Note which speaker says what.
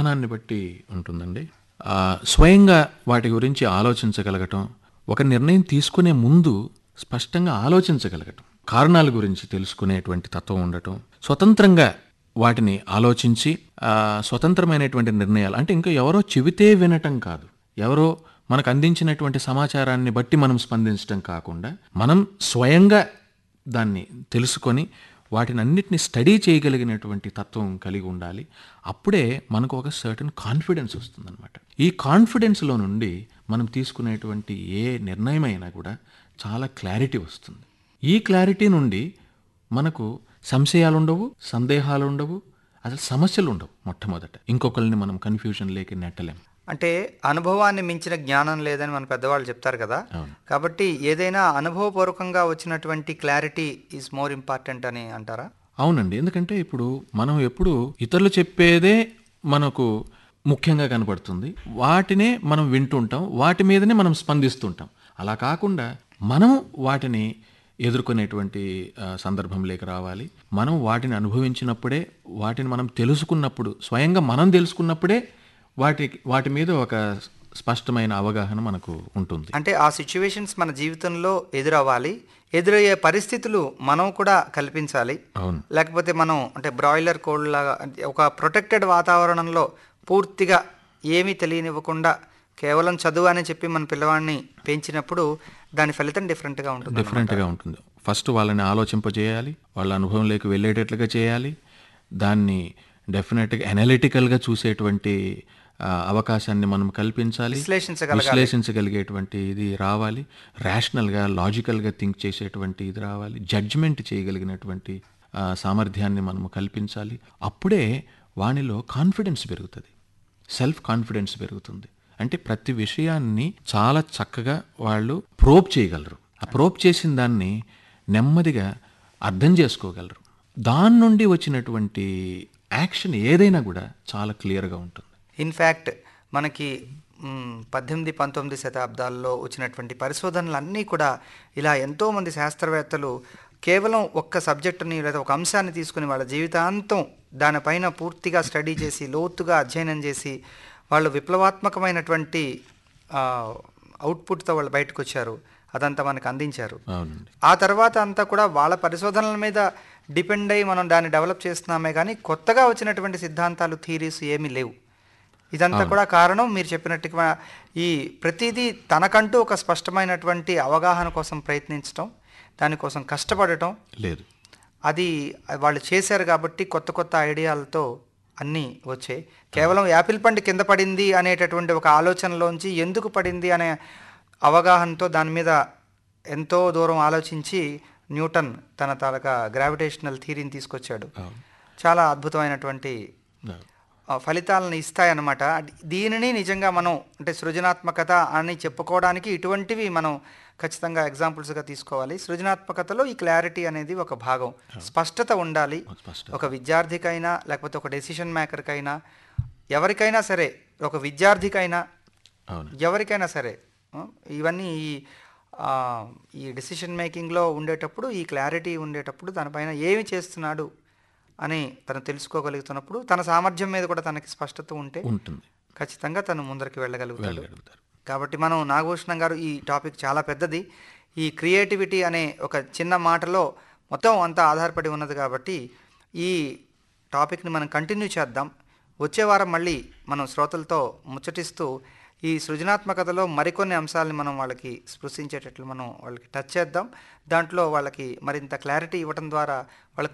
Speaker 1: విధానాన్ని బట్టి ఉంటుందండి ఆ, స్వయంగా వాటి గురించి ఆలోచించగలగటం ఒక నిర్ణయం తీసుకునే ముందు స్పష్టంగా ఆలోచించగలగటం కారణాల గురించి తెలుసుకునేటువంటి తత్వం ఉండటం స్వతంత్రంగా వాటిని ఆలోచించి ఆ, స్వతంత్రమైనటువంటి నిర్ణయాలు అంటే ఇంకా ఎవరో చెబితే వినటం కాదు ఎవరో మనకు అందించినటువంటి సమాచారాన్ని బట్టి మనం స్పందించటం కాకుండా మనం స్వయంగా దాన్ని తెలుసుకొని వాటిని అన్నిటిని స్టడీ చేయగలిగినటువంటి తత్వం కలిగి ఉండాలి అప్పుడే మనకు ఒక సర్టన్ కాన్ఫిడెన్స్ వస్తుందన్నమాట ఈ కాన్ఫిడెన్స్లో నుండి మనం తీసుకునేటువంటి ఏ నిర్ణయమైనా కూడా చాలా క్లారిటీ వస్తుంది ఈ క్లారిటీ నుండి మనకు సంశయాలు ఉండవు సందేహాలు ఉండవు అసలు సమస్యలు ఉండవు మొట్టమొదట ఇంకొకరిని మనం కన్ఫ్యూజన్ లేక నెట్టలేం
Speaker 2: అంటే అనుభవాన్ని మించిన జ్ఞానం లేదని మన పెద్దవాళ్ళు చెప్తారు కదా
Speaker 1: అవును.
Speaker 2: కాబట్టి ఏదైనా అనుభవపూర్వకంగా వచ్చినటువంటి క్లారిటీ ఈజ్ మోర్ ఇంపార్టెంట్ అని అంటారా
Speaker 1: అవునండి ఎందుకంటే ఇప్పుడు మనం ఎప్పుడు ఇతరులు చెప్పేదే మనకు ముఖ్యంగా కనపడుతుంది వాటినే మనం వింటుంటాం వాటి మీదనే మనం స్పందిస్తుంటాం అలా కాకుండా మనం వాటిని ఎదుర్కొనేటువంటి ఆ, సందర్భంలోకి రావాలి మనం వాటిని అనుభవించినప్పుడే వాటిని మనం తెలుసుకున్నప్పుడు స్వయంగా మనం తెలుసుకున్నప్పుడే వాటి వాటి మీద ఒక స్పష్టమైన అవగాహన మనకు ఉంటుంది
Speaker 2: అంటే ఆ సిచ్యువేషన్స్ మన జీవితంలో ఎదురవ్వాలి ఎదురయ్యే పరిస్థితులు మనం కూడా కల్పించాలి
Speaker 1: అవును
Speaker 2: లేకపోతే మనం అంటే బ్రాయిలర్ కోల్డ్ లాగా అంటే ఒక ప్రొటెక్టెడ్ వాతావరణంలో పూర్తిగా ఏమీ తెలియనివ్వకుండా కేవలం చదువు అని చెప్పి మన పిల్లవాడిని పెంచినప్పుడు దాని ఫలితం డిఫరెంట్గా ఉంటుంది
Speaker 1: డిఫరెంట్గా ఉంటుంది ఫస్ట్ వాళ్ళని ఆలోచింపజేయాలి వాళ్ళ అనుభవంలోకి వెళ్ళేటట్లుగా చేయాలి దాన్ని డెఫినెట్గా అనలిటికల్గా చూసేటువంటి ఆ, అవకాశాన్ని మనం కల్పించాలి
Speaker 2: విశ్లేషించగలగాలి.
Speaker 1: విశ్లేషించగలిగేటువంటి ఇది రావాలి రేషనల్గా లాజికల్గా థింక్ చేసేటువంటి ఇది రావాలి జడ్జ్మెంట్ చేయగలిగినటువంటి ఆ, సామర్థ్యాన్ని మనము కల్పించాలి అప్పుడే వానిలో కాన్ఫిడెన్స్ పెరుగుతుంది సెల్ఫ్ కాన్ఫిడెన్స్ పెరుగుతుంది అంటే ప్రతి విషయాన్ని చాలా చక్కగా వాళ్ళు ప్రోప్ చేయగలరు ఆ ప్రోప్ చేసిన దాన్ని నెమ్మదిగా అర్థం చేసుకోగలరు దాని నుండి వచ్చినటువంటి యాక్షన్ ఏదైనా కూడా చాలా క్లియర్గా ఉంటుంది
Speaker 2: ఇన్ఫ్యాక్ట్ మనకి మ్, పద్దెనిమిది పంతొమ్మిది శతాబ్దాల్లో వచ్చినటువంటి పరిశోధనలు అన్నీ కూడా ఇలా ఎంతోమంది శాస్త్రవేత్తలు కేవలం ఒక్క సబ్జెక్టుని లేదా ఒక అంశాన్ని తీసుకుని వాళ్ళ జీవితాంతం దానిపైన పూర్తిగా స్టడీ చేసి లోతుగా అధ్యయనం చేసి వాళ్ళు విప్లవాత్మకమైనటువంటి అవుట్పుట్తో వాళ్ళు బయటకు వచ్చారు అదంతా మనకు అందించారు
Speaker 1: అవునండి
Speaker 2: ఆ తర్వాత అంతా కూడా వాళ్ళ పరిశోధనల మీద డిపెండ్ అయ్యి మనం దాన్ని డెవలప్ చేస్తున్నామే కానీ కొత్తగా వచ్చినటువంటి సిద్ధాంతాలు థీరీస్ ఏమీ లేవు ఇదంతా కూడా కారణం మీరు చెప్పినట్టుగా ఈ ప్రతిదీ తనకంటూ ఒక స్పష్టమైనటువంటి అవగాహన కోసం ప్రయత్నించడం దానికోసం కష్టపడటం
Speaker 1: లేదు
Speaker 2: అది వాళ్ళు చేశారు కాబట్టి కొత్త కొత్త ఐడియాలతో అన్నీ వచ్చాయి కేవలం యాపిల్ పండు కింద పడింది అనేటటువంటి ఒక ఆలోచనలోంచి ఎందుకు పడింది అనే అవగాహనతో దాని మీద ఎంతో దూరం ఆలోచించి న్యూటన్ తన తాలూకా గ్రావిటేషనల్ థీరీని తీసుకొచ్చాడు
Speaker 1: అవును.
Speaker 2: చాలా అద్భుతమైనటువంటి
Speaker 1: అవును.
Speaker 2: ఆ, ఫలితాలను ఇస్తాయన్నమాట దీనిని నిజంగా మనం అంటే సృజనాత్మకత అని చెప్పుకోవడానికి ఇటువంటివి మనం ఖచ్చితంగా ఎగ్జాంపుల్స్గా తీసుకోవాలి సృజనాత్మకతలో ఈ క్లారిటీ అనేది ఒక భాగం స్పష్టత ఉండాలి
Speaker 1: స్పష్టత.
Speaker 2: ఒక విద్యార్థికైనా లేకపోతే ఒక డెసిషన్ మేకర్కైనా ఎవరికైనా సరే ఒక విద్యార్థికైనా
Speaker 1: అవును
Speaker 2: ఎవరికైనా సరే ఆ, ఇవన్నీ ఈ ఆ, ఈ డెసిషన్ మేకింగ్లో ఉండేటప్పుడు ఈ క్లారిటీ ఉండేటప్పుడు దానిపైన ఏమి చేస్తున్నాడు అని తను తెలుసుకోగలుగుతున్నప్పుడు తన సామర్థ్యం మీద కూడా తనకి స్పష్టత ఉంటే
Speaker 1: ఉంటుంది
Speaker 2: ఖచ్చితంగా తను ముందరికి వెళ్ళగలుగుతాడు
Speaker 1: వెళ్ళగలుగుతారు
Speaker 2: కాబట్టి మనం నాగభూషణం గారు ఈ టాపిక్ చాలా పెద్దది ఈ క్రియేటివిటీ అనే ఒక చిన్న మాటలో మొత్తం అంతా ఆధారపడి ఉన్నది కాబట్టి ఈ టాపిక్ని మనం కంటిన్యూ చేద్దాం వచ్చే వారం మళ్ళీ మనం శ్రోతలతో ముచ్చటిస్తూ ఈ సృజనాత్మకతలో మరికొన్ని అంశాలని మనం వాళ్ళకి స్పృశించేటట్లు మనం వాళ్ళకి టచ్ చేద్దాం దాంట్లో వాళ్ళకి మరింత క్లారిటీ ఇవ్వడం ద్వారా వాళ్ళకు